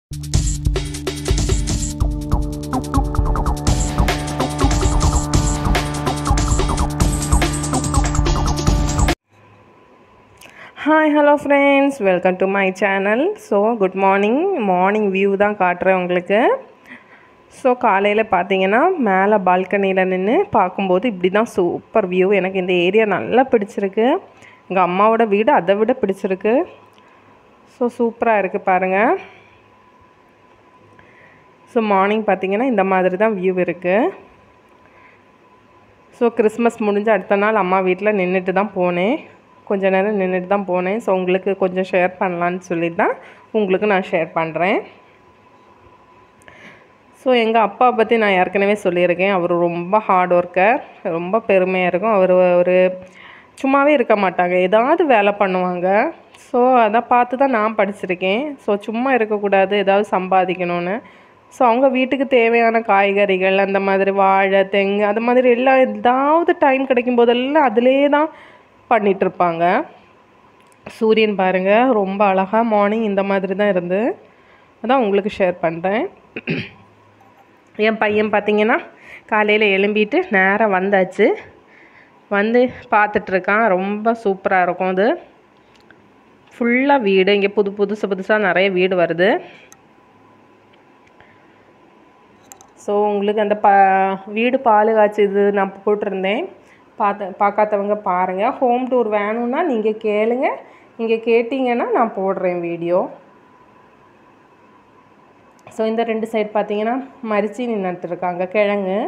hi hello friends welcome to my channel so good morning morning view தான் காட்டுறேன் உங்களுக்கு so காலையில் பார்த்தீங்கன்னா மேலே பால்கனியில் நின்று பார்க்கும்போது இப்படி தான் சூப்பர் வியூ எனக்கு இந்த ஏரியா நல்லா பிடிச்சிருக்கு எங்கள் அம்மாவோட வீடு அதை விட பிடிச்சிருக்கு ஸோ சூப்பராக இருக்குது பாருங்கள் ஸோ மார்னிங் பார்த்தீங்கன்னா இந்த மாதிரி தான் வியூ இருக்குது ஸோ கிறிஸ்மஸ் முடிஞ்சு அடுத்த நாள் அம்மா வீட்டில் நின்றுட்டு தான் போனேன் கொஞ்ச நேரம் நின்றுட்டு தான் போனேன் ஸோ உங்களுக்கு கொஞ்சம் ஷேர் பண்ணலான்னு சொல்லி தான் உங்களுக்கு நான் ஷேர் பண்ணுறேன் ஸோ எங்கள் அப்பா பற்றி நான் ஏற்கனவே சொல்லியிருக்கேன் அவர் ரொம்ப ஹார்ட் ஒர்க்கர் ரொம்ப பெருமையாக இருக்கும் அவர் ஒரு சும்மாவே இருக்க மாட்டாங்க ஏதாவது வேலை பண்ணுவாங்க ஸோ அதை பார்த்து தான் நான் படிச்சிருக்கேன் ஸோ சும்மா இருக்கக்கூடாது ஏதாவது சம்பாதிக்கணும்னு ஸோ அவங்க வீட்டுக்கு தேவையான காய்கறிகள் அந்த மாதிரி வாழை தெங்கு அது மாதிரி எல்லாம் ஏதாவது டைம் கிடைக்கும் போதெல்லாம் அதிலே தான் பண்ணிகிட்ருப்பாங்க சூரியன் பாருங்கள் ரொம்ப அழகாக மார்னிங் இந்த மாதிரி தான் இருந்து அதான் உங்களுக்கு ஷேர் பண்ணுறேன் என் பையன் பார்த்தீங்கன்னா காலையில் எழும்பிட்டு நேராக வந்தாச்சு வந்து பார்த்துட்ருக்கான் ரொம்ப சூப்பராக இருக்கும் அது ஃபுல்லாக வீடு இங்கே புது புதுசு புதுசாக நிறைய வீடு வருது ஸோ உங்களுக்கு அந்த ப வீடு பால் காய்ச்சி இது நான் போட்டிருந்தேன் பார்த்த பார்க்காதவங்க பாருங்கள் ஹோம் டூர் வேணும்னா நீங்கள் கேளுங்க நீங்கள் கேட்டிங்கன்னா நான் போடுறேன் வீடியோ ஸோ இந்த ரெண்டு சைடு பார்த்தீங்கன்னா மரிச்சி நட்டுருக்காங்க கிழங்கு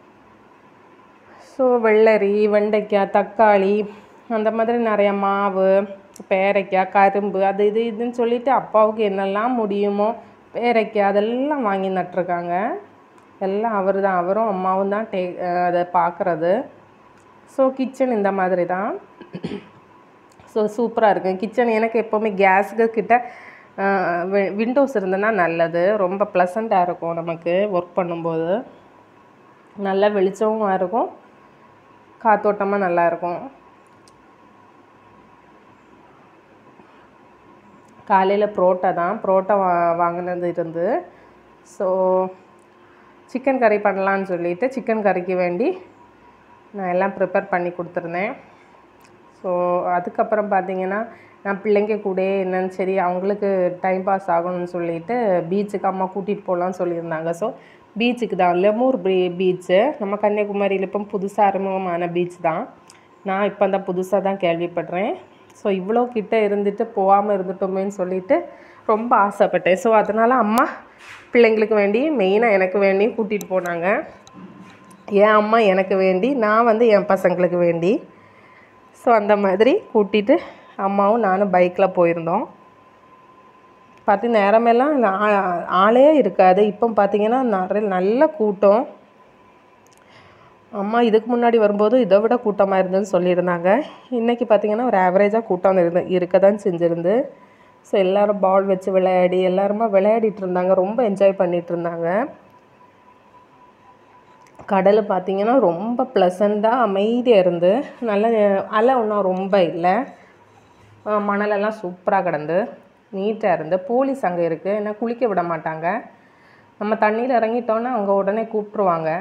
ஸோ வெள்ளரி வெண்டைக்காய் தக்காளி அந்த மாதிரி நிறையா மாவு பேரைக்காய் கரும்பு அது இது இதுன்னு சொல்லிட்டு அப்பாவுக்கு என்னெல்லாம் முடியுமோ பேரைக்காய் அதெல்லாம் வாங்கி நட்டிருக்காங்க எல்லாம் அவர் தான் அவரும் அம்மாவும் தான் டே அதை பார்க்குறது ஸோ கிச்சன் இந்த மாதிரி தான் ஸோ சூப்பராக இருக்கும் கிச்சன் எனக்கு எப்போவுமே கேஸுக்கு கிட்ட விண்டோஸ் இருந்ததுன்னா நல்லது ரொம்ப ப்ளசண்ட்டாக இருக்கும் நமக்கு ஒர்க் பண்ணும்போது நல்ல வெளிச்சமும் இருக்கும் காத்தோட்டமாக நல்லாயிருக்கும் காலையில் புரோட்டா தான் புரோட்டா வா வாங்கினது இருந்து ஸோ சிக்கன் கறி பண்ணலான்னு சொல்லிட்டு சிக்கன் கறிக்கு வேண்டி நான் எல்லாம் ப்ரிப்பேர் பண்ணி கொடுத்துருந்தேன் ஸோ அதுக்கப்புறம் பார்த்தீங்கன்னா நான் பிள்ளைங்க கூட என்னன்னு சரி அவங்களுக்கு டைம் பாஸ் ஆகணும்னு சொல்லிட்டு பீச்சுக்கு அம்மா கூட்டிகிட்டு போகலான்னு சொல்லியிருந்தாங்க ஸோ பீச்சுக்கு தான் லெமூர் பீ பீச்சு நம்ம கன்னியாகுமரியில் இப்போ புதுசாக அறிமுகமான பீச் தான் நான் இப்போ தான் புதுசாக தான் கேள்விப்படுறேன் ஸோ இவ்வளோ கிட்ட இருந்துட்டு போகாமல் இருந்துட்டோமேன்னு சொல்லிட்டு ரொம்ப ஆசைப்பட்டேன் ஸோ அதனால் அம்மா பிள்ளைங்களுக்கு வேண்டி மெயினாக எனக்கு வேண்டி கூட்டிகிட்டு போனாங்க என் அம்மா எனக்கு வேண்டி நான் வந்து என் பசங்களுக்கு வேண்டி ஸோ அந்த மாதிரி கூட்டிகிட்டு அம்மாவும் நானும் பைக்கில் போயிருந்தோம் பார்த்து நேரமெல்லாம் ஆளே இருக்காது இப்போ பார்த்தீங்கன்னா நிறைய நல்ல கூட்டம் அம்மா இதுக்கு முன்னாடி வரும்போது இதை விட கூட்டமாக இருந்ததுன்னு சொல்லியிருந்தாங்க இன்றைக்கி பார்த்திங்கன்னா ஒரு ஆவரேஜாக கூட்டம் இருந்து இருக்க தான் செஞ்சுருந்து ஸோ எல்லோரும் பால் வச்சு விளையாடி எல்லாருமா விளையாடிட்டு இருந்தாங்க ரொம்ப என்ஜாய் பண்ணிகிட்டு இருந்தாங்க கடல் பார்த்திங்கன்னா ரொம்ப ப்ளசண்ட்டாக அமைதியாக இருந்து நல்ல அலை ஒன்றும் ரொம்ப இல்லை மணலெல்லாம் சூப்பராக கிடந்து நீட்டாக இருந்து போலீஸ் அங்கே இருக்குது ஏன்னா குளிக்க விட மாட்டாங்க நம்ம தண்ணியில் இறங்கிட்டோன்னா அவங்க உடனே கூப்பிட்ருவாங்க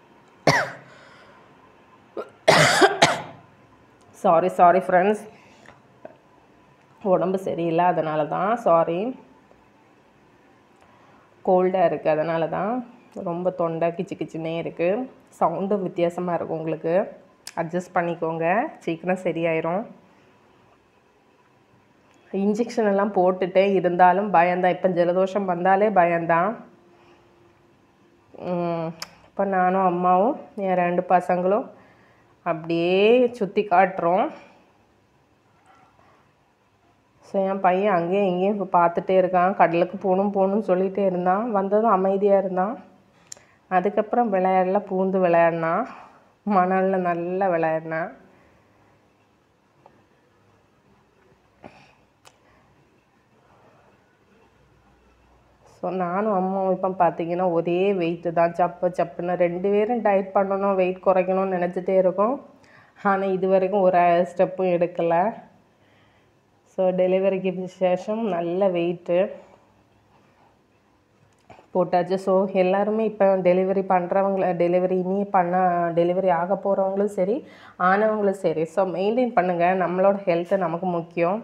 சாரி சாரி ஃப்ரெண்ட்ஸ் உடம்பு சரியில்லை அதனால தான் சாரி கோல்டாக இருக்குது அதனால தான் ரொம்ப தொண்டை கிச்சு கிச்சுனே இருக்குது சவுண்டும் வித்தியாசமாக இருக்கும் உங்களுக்கு அட்ஜஸ்ட் பண்ணிக்கோங்க சீக்கிரம் சரியாயிரும் இன்ஜெக்ஷன் எல்லாம் போட்டுட்டே இருந்தாலும் பயம்தான் இப்போ ஜலதோஷம் வந்தாலே பயம்தான் இப்போ நானும் அம்மாவும் என் ரெண்டு பசங்களும் அப்படியே சுற்றி காட்டுறோம் ஸோ என் பையன் அங்கேயும் இங்கேயும் இப்போ பார்த்துட்டே இருக்கான் கடலுக்கு போகணும் போகணும்னு சொல்லிகிட்டே இருந்தான் வந்ததும் அமைதியாக இருந்தான் அதுக்கப்புறம் விளையாடல பூந்து விளையாடினான் மணலில் நல்லா விளையாடினான் ஸோ நானும் அம்மாவும் இப்போ பார்த்தீங்கன்னா ஒரே வெயிட்டு தான் சப்பு சப்புன்னு ரெண்டு பேரும் டயட் பண்ணணும் வெயிட் குறைக்கணும்னு நினச்சிட்டே இருக்கோம் ஆனால் இது வரைக்கும் ஒரு ஸ்டெப்பும் எடுக்கலை ஸோ டெலிவரிக்கு விசேஷம் நல்ல வெயிட்டு போட்டாச்சு ஸோ எல்லாருமே இப்போ டெலிவரி பண்ணுறவங்கள டெலிவரி இனி பண்ண டெலிவரி ஆக போகிறவங்களும் சரி ஆனவங்களும் சரி ஸோ மெயின்டைன் பண்ணுங்கள் நம்மளோட ஹெல்த்து நமக்கு முக்கியம்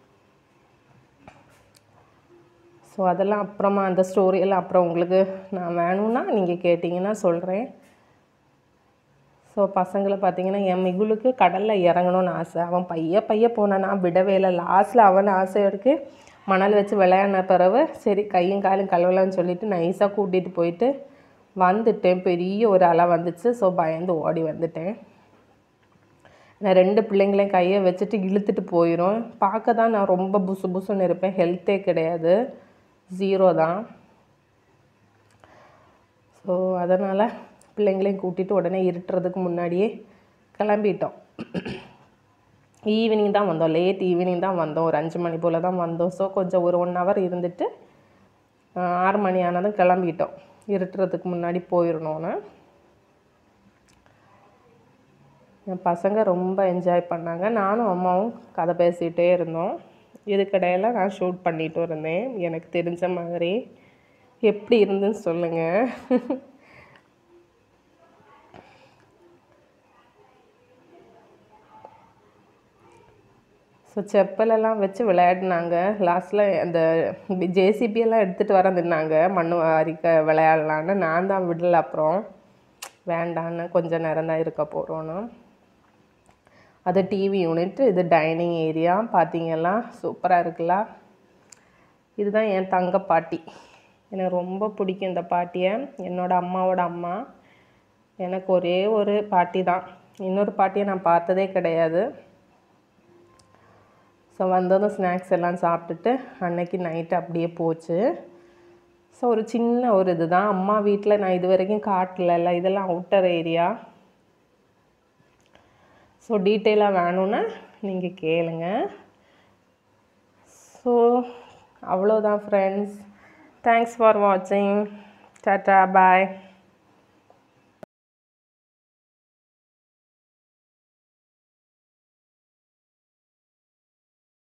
ஸோ அதெல்லாம் அப்புறமா அந்த ஸ்டோரியெல்லாம் அப்புறம் உங்களுக்கு நான் வேணும்னா நீங்கள் கேட்டிங்கன்னா சொல்கிறேன் ஸோ பசங்களை பார்த்தீங்கன்னா என் மிகுலுக்கு கடலில் இறங்கணும்னு ஆசை அவன் பைய பைய போனானா விடவே இல்லை லாஸ்ட்டில் அவன் ஆசை இருக்கு மணல் வச்சு விளையாடின பிறகு சரி கையும் காலும் கழுவலான்னு சொல்லிட்டு நைஸாக கூட்டிகிட்டு போயிட்டு வந்துட்டேன் பெரிய ஒரு அலை வந்துச்சு ஸோ பயந்து ஓடி வந்துட்டேன் நான் ரெண்டு பிள்ளைங்களையும் கையை வச்சுட்டு இழுத்துட்டு போயிடும் பார்க்க தான் நான் ரொம்ப புசு புசுன்னு இருப்பேன் ஹெல்த்தே கிடையாது ஜீரோ தான் ஸோ அதனால் பிள்ளைங்களையும் கூட்டிகிட்டு உடனே இருட்டுறதுக்கு முன்னாடியே கிளம்பிட்டோம் ஈவினிங் தான் வந்தோம் லேட் ஈவினிங் தான் வந்தோம் ஒரு அஞ்சு மணி போல் தான் வந்தோம் ஸோ கொஞ்சம் ஒரு ஒன் ஹவர் இருந்துட்டு ஆஹ், ஆறு மணி ஆனதும் கிளம்பிட்டோம் இருட்டுறதுக்கு முன்னாடி போயிடணும்னு என் பசங்க ரொம்ப என்ஜாய் பண்ணாங்க நானும் அம்மாவும் கதை பேசிகிட்டே இருந்தோம் இதுக்கிடையில நான் ஷூட் பண்ணிட்டு இருந்தேன் எனக்கு தெரிஞ்ச மாதிரி எப்படி இருந்துன்னு சொல்லுங்கள் ஸோ செப்பலெல்லாம் வச்சு விளையாடினாங்க லாஸ்ட்டில் அந்த ஜேசிபி எல்லாம் எடுத்துகிட்டு வர நின்னாங்க மண் அரிக்க விளையாடலான்னு நான் தான் விடல அப்புறம் வேண்டான்னு கொஞ்ச நேரம் தான் இருக்க போகிறோன்னு அது டிவி யூனிட் இது டைனிங் ஏரியா பார்த்தீங்களா சூப்பராக இருக்குல்ல இதுதான் என் தங்க பாட்டி எனக்கு ரொம்ப பிடிக்கும் இந்த பாட்டியை என்னோட அம்மாவோட அம்மா எனக்கு ஒரே ஒரு பாட்டி தான் இன்னொரு பாட்டியை நான் பார்த்ததே கிடையாது ஸோ வந்ததும் ஸ்நாக்ஸ் எல்லாம் சாப்பிட்டுட்டு அன்னைக்கு நைட்டு அப்படியே போச்சு ஸோ ஒரு சின்ன ஒரு இதுதான் அம்மா வீட்டில் நான் இது வரைக்கும் காட்டலல்ல இதெல்லாம் அவுட்டர் ஏரியா ஸோ டீட்டெயிலாக வேணும்னா நீங்கள் கேளுங்க ஸோ அவ்வளோதான் ஃப்ரெண்ட்ஸ் தேங்க்ஸ் ஃபார் வாட்சிங் டாட்டா பாய்